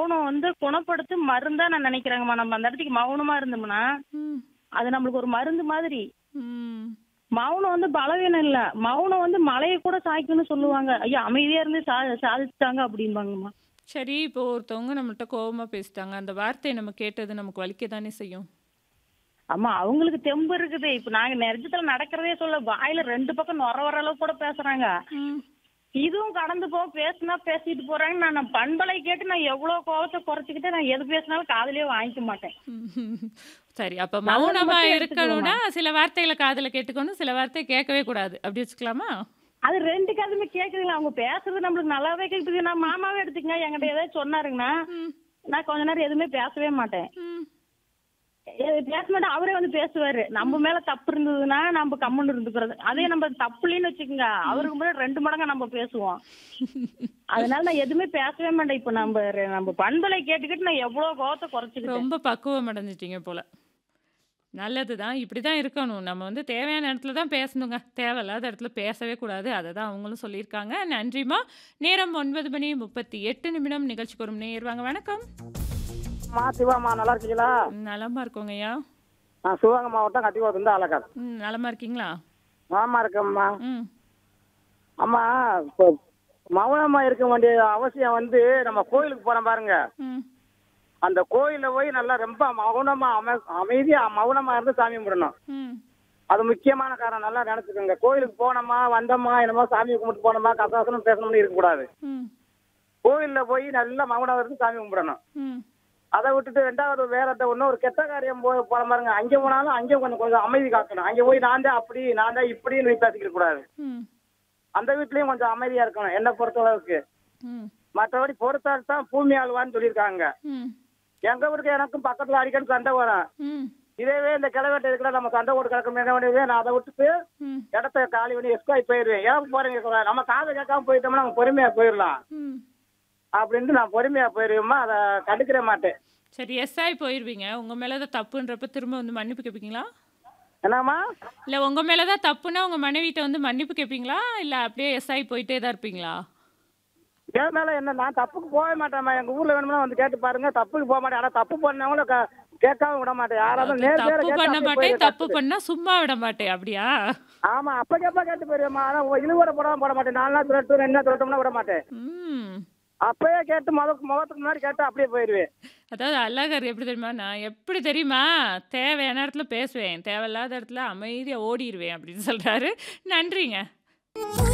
மௌனம் வந்து குணப்படுத்தும் மருந்தா நான் நினைக்கிறேங்கம்மா நம்ம அந்த இடத்துக்கு மௌனமா இருந்தோம்னா ம். அது நம்மளுக்கு ஒரு மருந்து மாதிரி ம். மௌனம் வந்து பலவீனம் இல்ல மௌனம் வந்து மலையை கூட சாய்க்கும்னு சொல்லுவாங்க ஐயா அமைதியா இருந்து சா சாதிச்சுட்டாங்க அப்படிம்பாங்கம்மா சரி இப்போ ஒருத்தவங்க நம்மள்ட்ட கோவமா பேசிட்டாங்க அந்த வார்த்தையை நம்ம கேட்டது நமக்கு வலிக்க தானே செய்யும் அம்மா அவங்களுக்கு தெம்பு இருக்குது இப்ப நாங்க நெஜத்துல நடக்கிறதே சொல்ல வாயில ரெண்டு பக்கம் நொற வர அளவுக்கு கூட பேசுறாங்க ம். இதுவும் கடந்து போ பேசினா பேசிட்டு போறாங்க நான் நான் பண்பலை கேட்டு நான் எவ்வளவு கோவத்தை குறைச்சிக்கிட்டு நான் எது பேசினாலும் காதுலயே வாங்கிக்க மாட்டேன் சரி அப்ப நல்லது மௌனமா மட்டும் இருக்கணும்னா சில வார்த்தைகளை காதுல கேட்டுக்கணும் சில வார்த்தை கேட்கவே கூடாது அப்படி வச்சுக்கலாமா அது ரெண்டு கதையுமே கேக்குதுங்களா அவங்க பேசுறது நம்மளுக்கு நல்லாவே கேக்குது நான் மாமாவே எடுத்துக்கங்க என்கிட்ட ஏதாவது சொன்னாருங்கன்னா ம். நான் கொஞ்ச நேரம் எதுவுமே பேசவே மாட்டேன் ம். எ- பேச மாட்டேன் அவரே வந்து பேசுவாரு நம்ம மேல தப்பு இருந்ததுன்னா நம்ம கம்முன்னு இருந்துக்கிறது அதே நம்ம தப்புலன்னு வச்சுக்கோங்க அவருக்கு முன்னாடி ரெண்டு மடங்கா நம்ம பேசுவோம் அதனால நான் எதுவுமே பேசவே மாட்டேன் இப்ப நம்ம ரெ- நம்ம பண்பலை கேட்டுக்கிட்டு நான் எவ்வளவு கோவத்தை குறைச்சிக்கிட்டேன் ரொம்ப பக்குவம் அடைஞ்சிட்டீங்க போல நல்லதுதான் இப்படிதான் இருக்கணும் நம்ம வந்து தேவையான இடத்துல தான் பேசணுங்க தேவையில்லாத இடத்துல பேசவே கூடாது அதை தான் அவங்களும் சொல்லியிருக்காங்க நன்றிம்மா நேரம் ஒன்பது மணி முப்பத்தி எட்டு நிமிடம் நிகழ்ச்சிக்கு ஒரு நேர் வாங்க வணக்கம் மா சிவாம்மா நல்லா இருக்கீங்களா ம், நலமா இருக்கோங்க ஐயா நான் சிவகங்கை மாவட்டம் கட்டிக்கோத்து இருந்து அழகர் ம் நலமா இருக்கீங்களா மாமா இருக்கேம்மா ம் அம்மா இப்போ மௌனமா இருக்க வேண்டிய அவசியம் வந்து நம்ம கோயிலுக்கு போறோம் பாருங்க ம் அந்த கோயில்ல போய் நல்லா ரொம்ப மௌனமா அம அமைதியா மௌனமா இருந்து சாமி கும்பிடணும் ம் அது முக்கியமான காரணம் நல்லா நினைச்சுக்கோங்க கோயிலுக்கு போனோமா வந்தோமா என்னமோ சாமி கும்பிட்டு போனோமா கசாசனம் பேசணும்னு இருக்கக்கூடாது ம் கோயில்ல போய் நல்லா மௌனம் இருந்து சாமி கும்பிடணும் ம் அதை விட்டுட்டு ரெண்டாவது வேற எந்த ஒன்றும் ஒரு கெட்ட காரியம் போய் போற பாருங்க அங்கே போனாலும் அங்கே கொஞ்சம் கொஞ்சம் அமைதி காக்கணும் அங்கே போய் நான் தான் அப்படி நான் தான் இப்படின்னு பேசிக்கிற கூடாது ம் அந்த வீட்லயும் கொஞ்சம் அமைதியா இருக்கணும் என்னை பொறுத்த அளவுக்கு ம் மற்றபடி பொறுத்தால் தான் பூமி ஆழ்வான்னு சொல்லியிருக்காங்க ம் எங்க வீட்டுக்கு எனக்கும் பக்கத்துல அடிக்கடி சண்டை வரும் ம் இதேவே இந்த கிளவெட்ட இருக்கிற நம்ம சண்டை போட்டு கிடக்க என்ன வேண்டியது நான் அதை விட்டுட்டு ம் இடத்த காலி பண்ணி எஸ்காய் போயிடுவேன் ஏன் போறீங்க சொல்ல நம்ம காதை கேட்காம போயிட்டோம்னா நம்ம பொறுமையா போயிடலாம் ம் அப்படின்ட்டு நான் பொறுமையா போயிடுவேமா அதை கண்டுக்கிற மாட்டேன் சரி எஸ்ஐ போயிருவீங்க உங்க மேல தான் தப்புன்றப்ப திரும்ப வந்து மன்னிப்பு கேட்பீங்களா என்னம்மா இல்ல உங்க மேல தான் தப்புன்னா உங்க மனைவிட்ட வந்து மன்னிப்பு கேட்பீங்களா இல்ல அப்படியே எஸ்ஐ போயிட்டே தான் இருப்பீங்களா என் மேல என்ன நான் தப்புக்கு போக மாட்டேன்மா எங்க ஊர்ல வேணும்னா வந்து கேட்டு பாருங்க தப்புக்கு போக மாட்டேன் ஆனா தப்பு பண்ணவங்கள க- கேட்காம விட மாட்டேன் யாராவது நேர் நேரா தப்பு கேட்டா பண்ண அப்படியே மாட்டேன் போயிடுவேன். தப்பு பண்ணா சும்மா விட மாட்டேன் அப்படியா ஆமா அப்ப கேப்பா கேட்டு போயிருவேம்மா ஆனா இழுவரை போடாம போட மாட்டேன் நாலு நாள் துரட்டு ரெண்டு நாள் துரட்டோம்னா விட மாட்டேன் ம் அப்பயே கேட்டு முத முகத்துக்கு முன்னாடி கேட்டு அப்படியே போயிருவேன் அதாவது அழகர் எப்படி தெரியுமா நான் எப்படி தெரியுமா தேவையான இடத்துல பேசுவேன் தேவையில்லாத இடத்துல அமைதியா ஓடிடுவேன் அப்படின்னு சொல்றாரு நன்றிங்க